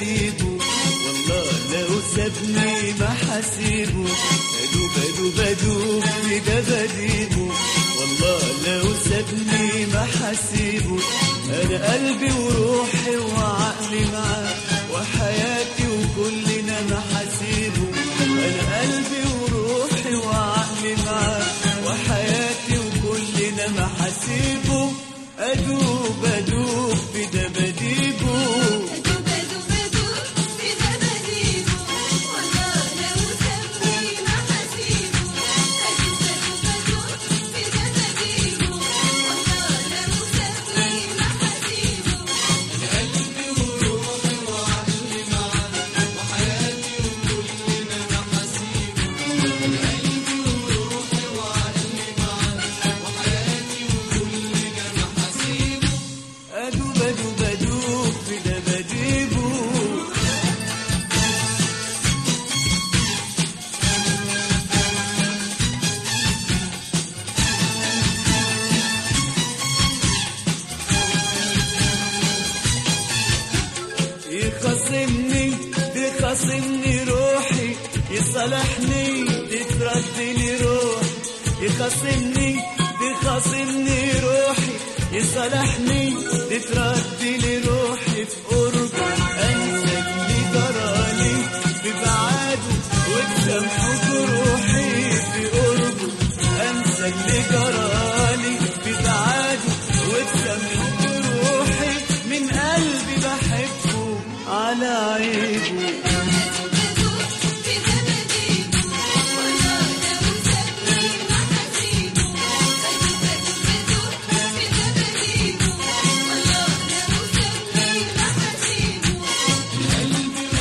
دباديبه والله لو سابني ما حسيبه ادوب ادوب ادوب في دباديبه والله لو سابني ما حسيبه انا قلبي وروحي وعقلي معاه وحياتي وكلنا ما حسيبه انا قلبي وروحي وعقلي معاه وحياتي وكلنا ما حسيبه ادوب ادوب في دباديبه أدوب أدوب أدوب في دباديبه والله لو سابني ما حسيبه أدوب أدوب أدوب في دباديبه والله لو سابني ما حسيبه أدوب أدوب أدوب في دباديبه يخاصمني بيخاصمني روحي يصالحني تتردني روحي يخاصمني بيخاصمني روحي يصالحني تتردني روحي في قربه انسى اللي جرالي ببعاده وتسامحه جروحي في قربه انسى اللي جرالي ببعاده وتسامحه جروحي من قلبي بحبه على عيبه أدوب في دباديبه والله لو سابني ما حسيبه أدوب أدوب أدوب في دباديبه والله لو سابني ما حسيبه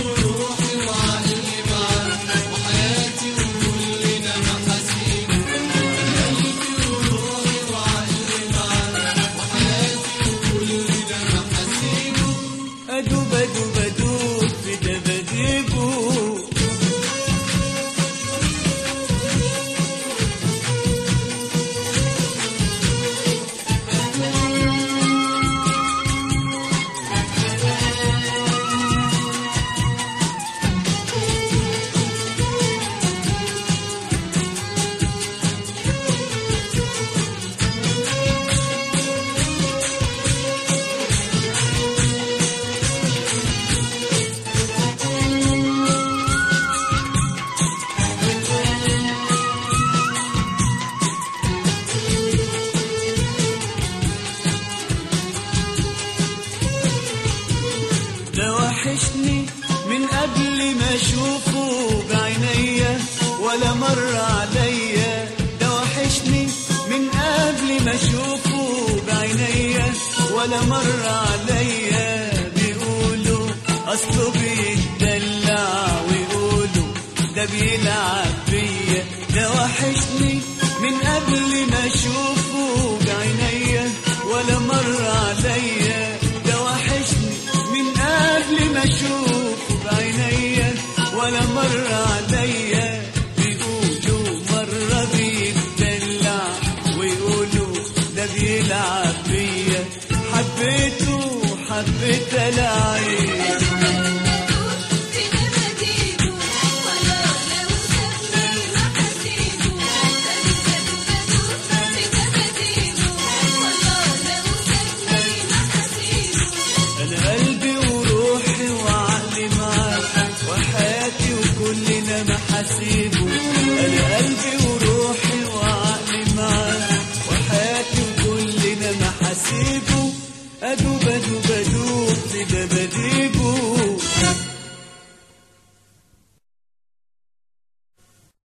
أدوب أدوب أدوب في دباديبه ده وحشني من قبل ما اشوفه بعينيا ولا مر عليا ده وحشني من قبل ما اشوفه بعينيا ولا مر عليا بيقولوا اصله بيتدلع ويقولوا ده بيلعب بيا ده وحشني من قبل ما اشوفه بعينيا ولا مر عليا ده وحشني من قبل ما اشوفه بعينيا ولا مر عليا بيقولوا مرة بيتدلع ويقولوا ده بيلعب بيا حبيته حبيت العين في دباديبه والله لو سابني ما حسيبه أدوب أدوب أدوب في دباديبه والله لو سابني ما حسيبه انا قلبي وروحي وعقلي معاك وحياتي وكلنا محاسيبه انا قلبي وروحي وعقلي معاك وحياتي وكلنا محاسيبه ادوب ادوب ادوب في دباديبه